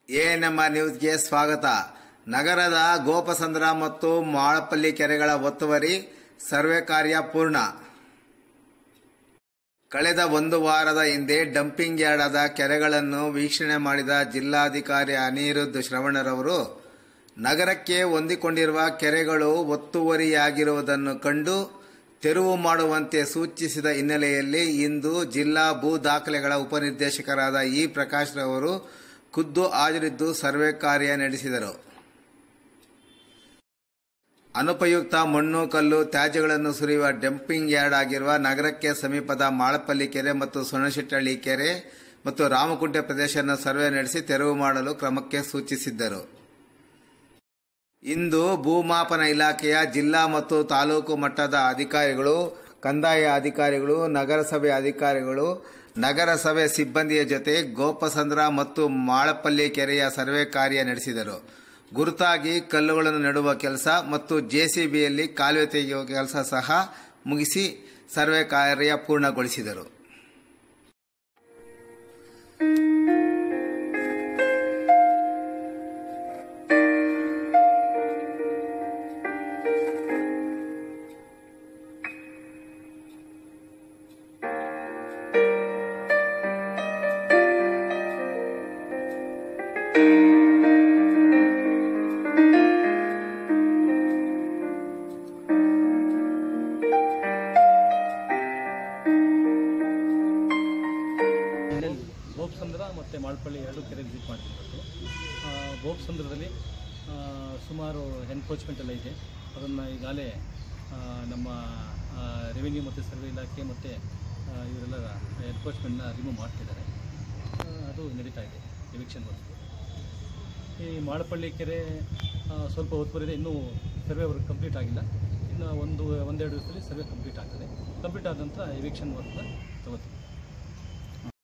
ANMR ನ್ಯೂಸ್ಗೆ ಸ್ವಾಗತ ನಗರದ ಗೋಪಸಂದ್ರ ಮತ್ತು ಮಾಳಪಲ್ಲಿ ಕೆರೆಗಳ ಒತ್ತುವರಿ ಸರ್ವೆ ಕಾರ್ಯ ಪೂರ್ಣ ಕಳೆದ ಒಂದು ವಾರದ ಹಿಂದೆ ಡಂಪಿಂಗ್ ಯಾರ್ಡ್ ಆದ ಕೆರೆಗಳನ್ನು ವೀಕ್ಷಣೆ ಮಾಡಿದ ಜಿಲ್ಲಾಧಿಕಾರಿ ಅನಿರುದ್ಧ್ ಶ್ರವಣರವರು ನಗರಕ್ಕೆ ಹೊಂದಿಕೊಂಡಿರುವ ಕೆರೆಗಳು ಒತ್ತುವರಿಯಾಗಿರುವುದನ್ನು ಕಂಡು ತೆರವು ಮಾಡುವಂತೆ ಸೂಚಿಸಿದ ಹಿನ್ನೆಲೆಯಲ್ಲಿ ಇಂದು ಜಿಲ್ಲಾ ಭೂ ದಾಖಲೆಗಳ ಉಪನಿರ್ದೇಶಕರಾದ ಇ ಪ್ರಕಾಶ್ ರವರು ಖುದ್ದು ಹಾಜರಿದ್ದು ಸರ್ವೆ ಕಾರ್ಯ ನಡೆಸಿದರು ಅನುಪಯುಕ್ತ ಮಣ್ಣು ಕಲ್ಲು ತ್ಯಾಜ್ಯಗಳನ್ನು ಸುರಿಯುವ ಡಂಪಿಂಗ್ ಯಾರ್ಡ್ ಆಗಿರುವ ನಗರಕ್ಕೆ ಸಮೀಪದ ಮಾಳಪಲ್ಲಿ ಕೆರೆ ಮತ್ತು ಸೊಣಶೆಟ್ಟಳ್ಳಿ ಕೆರೆ ಮತ್ತು ರಾಮಕುಂಟೆ ಪ್ರದೇಶವನ್ನು ಸರ್ವೆ ನಡೆಸಿ ತೆರವು ಮಾಡಲು ಕ್ರಮಕ್ಕೆ ಸೂಚಿಸಿದ್ದರು ಇಂದು ಭೂಮಾಪನ ಇಲಾಖೆಯ ಜಿಲ್ಲಾ ಮತ್ತು ತಾಲೂಕು ಮಟ್ಟದ ಅಧಿಕಾರಿಗಳು ಕಂದಾಯ ಅಧಿಕಾರಿಗಳು ನಗರಸಭೆ ಅಧಿಕಾರಿಗಳು ನಗರಸಭೆ ಸಿಬ್ಬಂದಿಯ ಜೊತೆ ಗೋಪಸಂದ್ರ ಮತ್ತು ಮಾಳಪಲ್ಲಿ ಕೆರೆಯ ಸರ್ವೆ ಕಾರ್ಯ ನಡೆಸಿದರು ಗುರುತಾಗಿ ಕಲ್ಲುಗಳನ್ನು ನೆಡುವ ಕೆಲಸ ಮತ್ತು ಜೆಸಿಬಿಯಲ್ಲಿ ಕಾಲುವೆ ತೆಗೆಯುವ ಕೆಲಸ ಸಹ ಮುಗಿಸಿ ಸರ್ವೆ ಕಾರ್ಯ ಪೂರ್ಣಗೊಳಿಸಿದರು ಗೋಪ್ಸಂದ್ರ ಮತ್ತು ಮಾಳ್ಪಳ್ಳಿ ಎರಡು ಕೆರೆ ವಿಸಿಟ್ ಮಾಡ್ತಿರ್ಬೇಕು ಗೋಪ್ಸಂದ್ರದಲ್ಲಿ ಆ, ಸುಮಾರು ಎನ್ಕ್ರೋಚ್ಮೆಂಟ್ ಎಲ್ಲ ಇದೆ ಅದನ್ನು ಈಗಾಗಲೇ ಆ, ನಮ್ಮ ರೆವಿನ್ಯೂ ಮತ್ತು ಸರ್ವೆ ಇಲಾಖೆ ಮತ್ತು ಇವರೆಲ್ಲ ಎನ್ಕ್ರೋಚ್ಮೆಂಟ್ನ ರಿಮೂವ್ ಮಾಡ್ತಿದ್ದಾರೆ ಆ, ಅದು ನಡೀತಾ ಇದೆ ಎವಿಕ್ಷನ್ ವರ್ಕ್ ಈ ಮಾಳಪಳ್ಳಿ ಕೆರೆ ಆ, ಸ್ವಲ್ಪ ಒತ್ತುವರಿದೆ ಇನ್ನೂ ಸರ್ವೆ ವರ್ಕ್ ಕಂಪ್ಲೀಟ್ ಆಗಿಲ್ಲ ಇನ್ನು ಒಂದು ಒಂದೆರಡು ದಿವಸದಲ್ಲಿ ಸರ್ವೆ ಕಂಪ್ಲೀಟ್ ಆಗ್ತದೆ ಕಂಪ್ಲೀಟ್ ಆದ ನಂತರ ಎವಿಕ್ಷನ್ ವರ್ಕ್ನ ತಗೋತೀವಿ